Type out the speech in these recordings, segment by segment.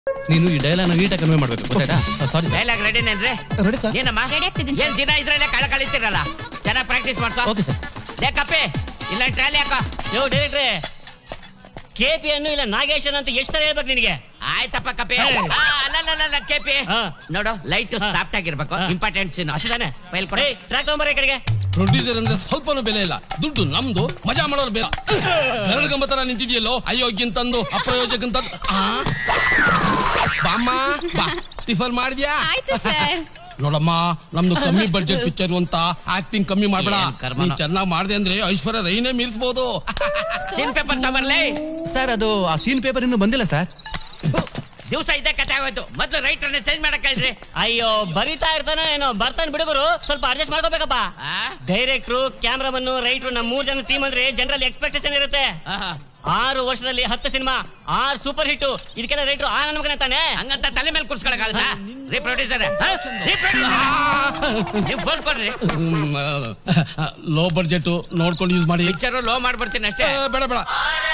ನೀನು ಈ ಡೈಲಾಗ್ ನೀಟಾಗಿ ಕನ್ವೆ ಮಾಡ್ಬೇಕು ಗೊತ್ತಾಯ್ತಾ ಸಾರಿ ಡೈಲಾಗ್ ರೆಡಿನೇನ್ರಿ ರೆಡಿ ಸರ್ ಏನಮ್ಮ Ready ಆಗ್ತಿದ್ದೀನಿ ಏನ್ ದಿನ ಇದ್ರಲ್ಲೇ ಕಳ ಕಳಿತೀರಲ್ಲ ಚೆನ್ನಾಗಿ ಪ್ರಾಕ್ಟೀಸ್ ಮಾಡ್ಸೋ ಓಕೆ ಸರ್ ಲೇಕಪ್ಪಿ ಇಲ್ಲ ಟ್ರಾಲಿ ಹಾಕೋ ನೀವು ಡೈರೆಕ್ಟ್ರೆ ಕೆಪಿ ಅನ್ನು ಇಲ್ಲ ನಾಗೇಶನ್ ಅಂತ ಎಷ್ಟು ತರ ಹೇಳ್ಬೇಕು ನಿನಗೆ ಆಯ್ತಪ್ಪ ಕಪ್ಪಿ ಹೇ. ಆ, ಅಲ್ಲ ಅಲ್ಲ, ಅಲ್ಲ ಕೆಪಿ ಹಾ. ನೋಡು ಲೈಟ್ ಹಾ. ಸಾಫ್ಟ್ ಆಗಿರ್ಬೇಕು ಹಾ. ಇಂಪಾರ್ಟೆಂಟ್ ಸೀನ್ ಅಷ್ಟೇ ಫೈಲ್ ಕೊಡಿ ಟ್ರ್ಯಾಕ್ ತಗೊಂಬರ ಈ ಕಡೆಗೆ ಪ್ರೊಡ್ಯೂಸರ್ ಅಂದ್ರೆ ಸ್ವಲ್ಪನೂ ಬೆಲೆ ಇಲ್ಲ ದುಡ್ಡು ನಮ್ದು ಮಜಾ ಮಾಡೋರು ಬೇಡ ಎರಡು ಗಂಬ ತರ ನಿಂತಿದ್ಯಲ್ಲೋ ಅಯೋಗ್ಯಂತಂದು ಅಪ್ರಯೋಜಕಂತಂದು ಆ? ಬಾಮ್ಮ ಬಾ ಟಿಫನ್ ಮಾಡಿದ್ಯಾ ಆಯ್ತು ಸರ್ ನೋಡಮ್ಮ ನಮ್ದು ಕಮ್ಮಿ ಬಡ್ಜೆಟ್ ಪಿಕ್ಚರ್ ಅಂತ ಆಕ್ಟಿಂಗ್ ಕಮ್ಮಿ ಮಾಡ್ಬೇಡ ಏನ್ ಕರ್ಮನೋ. ನೀನ್ ಚೆನ್ನಾಗಿ ಮಾಡ್ದೆ ಅಂದ್ರೆ ಐಶ್ವರ್ಯ ರೈನೇ ಮೀರಿಸಬಹುದು ಸೀನ್ ಪೇಪರ್ ತಗೊಳ್ಳಿ ಸರ್ ಅದು ಆ ಸೀನ್ ಪೇಪರ್ ಇನ್ನೂ ಬಂದಿಲ್ಲ ಸರ್ ದಿವಸ ಇದ್ದೇ ಕತೆ ಆಗೋಯ್ತು ಮೊದ್ಲು ರೈಟರ್ನ ಚೇಂಜ್ ಮಾಡಕ್ ಹೇಳ್ರಿ ಅಯ್ಯೋ ಬರಿತಾ ಇರ್ತಾನೆ ಏನೋ ಬರ್ತಾನೆ ಬಿಡುಗರು ಸ್ವಲ್ಪ ಅಡ್ಜಸ್ಟ್ ಮಾಡ್ಕೋಬೇಕಪ್ಪ ಆ? ಡೈರೆಕ್ಟ್ರು ಕ್ಯಾಮ್ರಾಮನ್ ರೈಟ್ರು ನಮ್ಮ ಮೂರ್ ಜನ ಟೀಮ್ ಅಂದ್ರೆ ಜನರಲ್ ಎಕ್ಸ್ಪೆಕ್ಟೇಷನ್ ಇರುತ್ತೆ ಆಹಾ. ಆರು ವರ್ಷದಲ್ಲಿ ಹತ್ತು ಸಿನಿಮಾ ಆರು ಸೂಪರ್ ಹಿಟ್ ಇದಕ್ಕೆಲ್ಲ ರೈಟ್ರು ಆ ನನ್ನ ಮಗನ ತಾನೆ ಹಂಗಂತ ತಲೆ ಮೇಲೆ ಕೂರ್ಸ್ಕೊಳಕಾಗಲ್ಲ ರೀ ಪ್ರೊಡ್ಯೂಸರ್ ನೀವು ಫೋನ್ ಕೊಡ್ರಿ ಲೋ ಬಡ್ಜೆಟ್ ನೋಡ್ಕೊಂಡು ಯೂಸ್ ಮಾಡಿ ಪಿಕ್ಚರ್ ಲೋ ಮಾಡ್ಬಿಡ್ತೀನಿ ಆ, ಅಷ್ಟೇ ಬೇಡ ಬೇಡ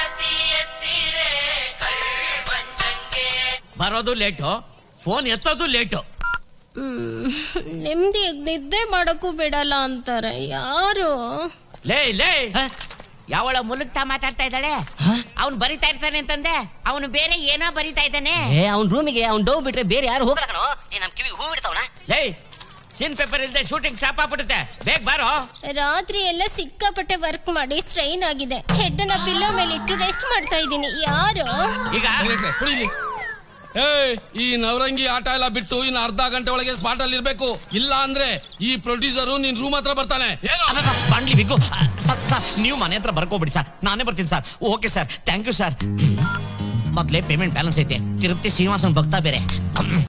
ಬರೋದು ಲೇಟು ಫೋನ್ ಎತ್ತೋದು ಲೇಟು ನೆಮ್ಮದಿ ನಿದ್ದೆ ಮಾಡಕ್ಕೂ ಬಿಡಲ್ಲ ಅಂತಾರೆ ಯಾರು ಲೇ ಲೇ ಯಾವಳ ಮುಲುಗ್ತಾ ಮಾತಾಡ್ತಾ ಇದ್ದಾಳೆ ಅವ್ನು ಬರಿತಾ ಇರ್ತಾನೆ ಅಂತಂದೆ ಅವನು ಬೇರೆ ಏನೋ ಬರಿತಾ ಇದ್ದಾನೆ ಏ ಅವ್ನ ರೂಮಿಗೆ ಅವ್ನ್ ಡವ್ ಬಿಟ್ರೆ ಬೇರೆ ಯಾರು ಹೋಗಲ್ಲ ಕಣೋ ಏ ನಮ್ ಕಿವಿಗೆ ಹೂ ಬಿಡ್ತಾವಣ ಲೇ ಸೀನ್ ಪೇಪರ್ ಇಲ್ಲದೆ ಶೂಟಿಂಗ್ ಸ್ಟಾಪ್ ಆಗ್ಬಿಡುತ್ತೆ ಬೇಗ ಬಾರೋ ರಾತ್ರಿ ಎಲ್ಲ ಸಿಕ್ಕಾಪಟ್ಟೆ ವರ್ಕ್ ಮಾಡಿ ಸ್ಟ್ರೈನ್ ಆಗಿದೆ ಹೆಡ್ ನ ಪಿಲ್ಲೋ ಮೇಲೆ ಇಟ್ಟು ರೆಸ್ಟ್ ಮಾಡ್ತಾ ಇದ್ದೀನಿ ಯಾರು ಈಗ ಡೈರೆಕ್ಟ್ರೆ, ಕೊಡಿ ಇಲ್ಲಿ. ಏಯ್ ಈ ನವರಂಗಿ ಆಟ ಎಲ್ಲ ಬಿಟ್ಟು ಇನ್ನು ಅರ್ಧ ಗಂಟೆ ಒಳಗೆ ಸ್ಪಾಟ್ ಅಲ್ಲಿ ಇರ್ಬೇಕು ಇಲ್ಲ ಅಂದ್ರೆ ಈ ಪ್ರೊಡ್ಯೂಸರು ನಿನ್ ರೂಮ್ ಹತ್ರ ಬರ್ತಾನೆ ಏನು ಬಾಂಡ್ಲಿ ಬಿಗ್ಗು ಸರ್ ಸರ್ ನೀವು ಮನೆ ಹತ್ರ ಬರ್ಕೋಬಿಡಿ ಸರ್ ನಾನೇ ಬರ್ತೀನಿ sir okay sir thank you sir ಮೊದಲೇ ಪೇಮೆಂಟ್ ಬ್ಯಾಲೆನ್ಸ್ ಐತೆ ತಿರುಪತಿ ಶ್ರೀನಿವಾಸನ್ ಭಕ್ತ ಬೇರೆ